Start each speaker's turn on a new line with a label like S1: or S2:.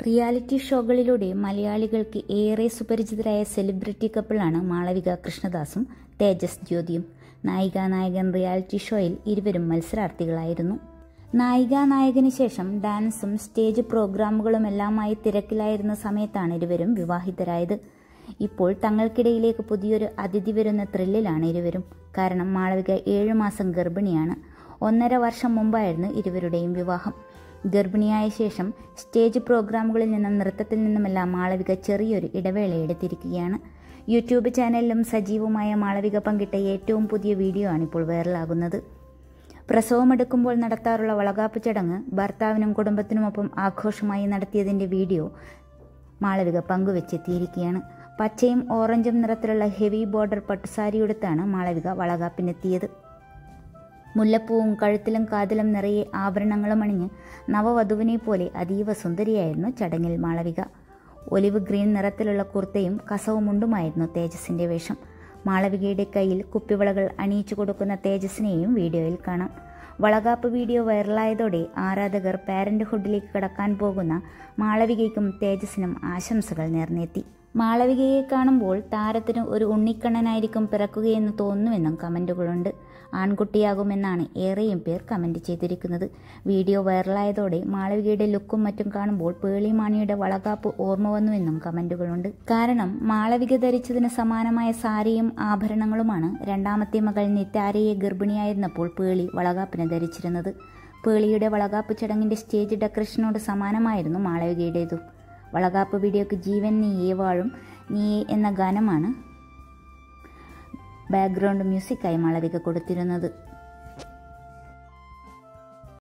S1: reality ഷോകളിലൂടെ മലയാളികൾക്ക് ഏറെ സുപരിചിതരായ celebrity കപ്പിളാണ് Malavika കൃഷ്ണദാസും തേജസ് ജ്യോതിയും നായിക നായകൻ റിയാലിറ്റി ഷോയിൽ ഇരുവരും മത്സരാർത്ഥികളായിരുന്നു നായിക നായകന് ശേഷം ഡാൻസും സ്റ്റേജ് പ്രോഗ്രാമുകളുമെല്ലാമായി തിരക്കിലായിരുന്ന സമയത്താണ് ഇരുവരും വിവാഹിതരായത് ഇപ്പോൾ തങ്ങൾക്കിടയിലേക്ക് പുതിയൊരു അതിഥി വരുന്ന ത്രില്ലിലാണ് ഇരുവരും കാരണം മാളവിക ഏഴു മാസം ഗർഭിണിയാണ് ഒന്നര വർഷം മുമ്പായിരുന്നു ഇരുവരുടെയും വിവാഹം ഗർഭിണിയായ ശേഷം സ്റ്റേജ് പ്രോഗ്രാമുകളിൽ നിന്നും നൃത്തത്തിൽ നിന്നുമെല്ലാം മാളവിക ചെറിയൊരു ഇടവേള എടുത്തിരിക്കുകയാണ് യൂട്യൂബ് ചാനലിലും സജീവമായ മാളവിക പങ്കിട്ട ഏറ്റവും പുതിയ വീഡിയോ ആണ് ഇപ്പോൾ വൈറലാകുന്നത് പ്രസവമെടുക്കുമ്പോൾ നടത്താറുള്ള വളകാപ്പ് ചടങ്ങ് ഭർത്താവിനും കുടുംബത്തിനുമൊപ്പം ആഘോഷമായി നടത്തിയതിൻ്റെ വീഡിയോ മാളവിക പങ്കുവെച്ചെത്തിയിരിക്കുകയാണ് പച്ചയും ഓറഞ്ചും നിറത്തിലുള്ള ഹെവി ബോർഡർ പട്ടുസാരിയെടുത്താണ് മാളവിക വളകാപ്പിനെത്തിയത് മുല്ലപ്പൂവും കഴുത്തിലും കാതിലും നിറയെ ആഭരണങ്ങളും അണിഞ്ഞ് നവവധുവിനെ പോലെ അതീവ സുന്ദരിയായിരുന്നു ചടങ്ങിൽ മാളവിക ഒലിവ് ഗ്രീൻ നിറത്തിലുള്ള കുർത്തയും കസവുമുണ്ടുമായിരുന്നു തേജസിന്റെ വേഷം മാളവികയുടെ കയ്യിൽ കുപ്പിവളകൾ അണിയിച്ചു കൊടുക്കുന്ന തേജസിനെയും വീഡിയോയിൽ കാണാം വളകാപ്പ് വീഡിയോ വൈറലായതോടെ ആരാധകർ പാരന്റ്ഹുഡിലേക്ക് കടക്കാൻ പോകുന്ന മാളവികയ്ക്കും തേജസിനും ആശംസകൾ നേർന്നെത്തി മാളവികയെ കാണുമ്പോൾ താരത്തിന് ഒരു ഉണ്ണിക്കണ്ണനായിരിക്കും പിറക്കുകയെന്ന് തോന്നുന്നുവെന്നും കമൻറ്റുകളുണ്ട് ആൺകുട്ടിയാകുമെന്നാണ് ഏറെയും പേർ കമൻറ്റ് ചെയ്തിരിക്കുന്നത് വീഡിയോ വൈറലായതോടെ മാളവികയുടെ ലുക്കും മറ്റും കാണുമ്പോൾ പേളിമാണിയുടെ വളകാപ്പ് ഓർമ്മ വന്നുവെന്നും കമൻറ്റുകളുണ്ട് കാരണം മാളവിക ധരിച്ചതിന് സമാനമായ സാരിയും ആഭരണങ്ങളുമാണ് രണ്ടാമത്തെ മകൾ നിറ്റാരയെ ഗർഭിണിയായിരുന്നപ്പോൾ പേളി വളകാപ്പിന് ധരിച്ചിരുന്നത് പേളിയുടെ വളകാപ്പ് ചടങ്ങിന്റെ സ്റ്റേജ് ഡെക്കറേഷനോട് സമാനമായിരുന്നു മാളവികയുടേതും വളകാപ്പ് വീഡിയോക്ക് ജീവൻ നീയേ വാഴും നീയേ എന്ന ഗാനമാണ് ബാക്ക്ഗ്രൗണ്ട് മ്യൂസിക്കായി മാളവിക കൊടുത്തിരുന്നത്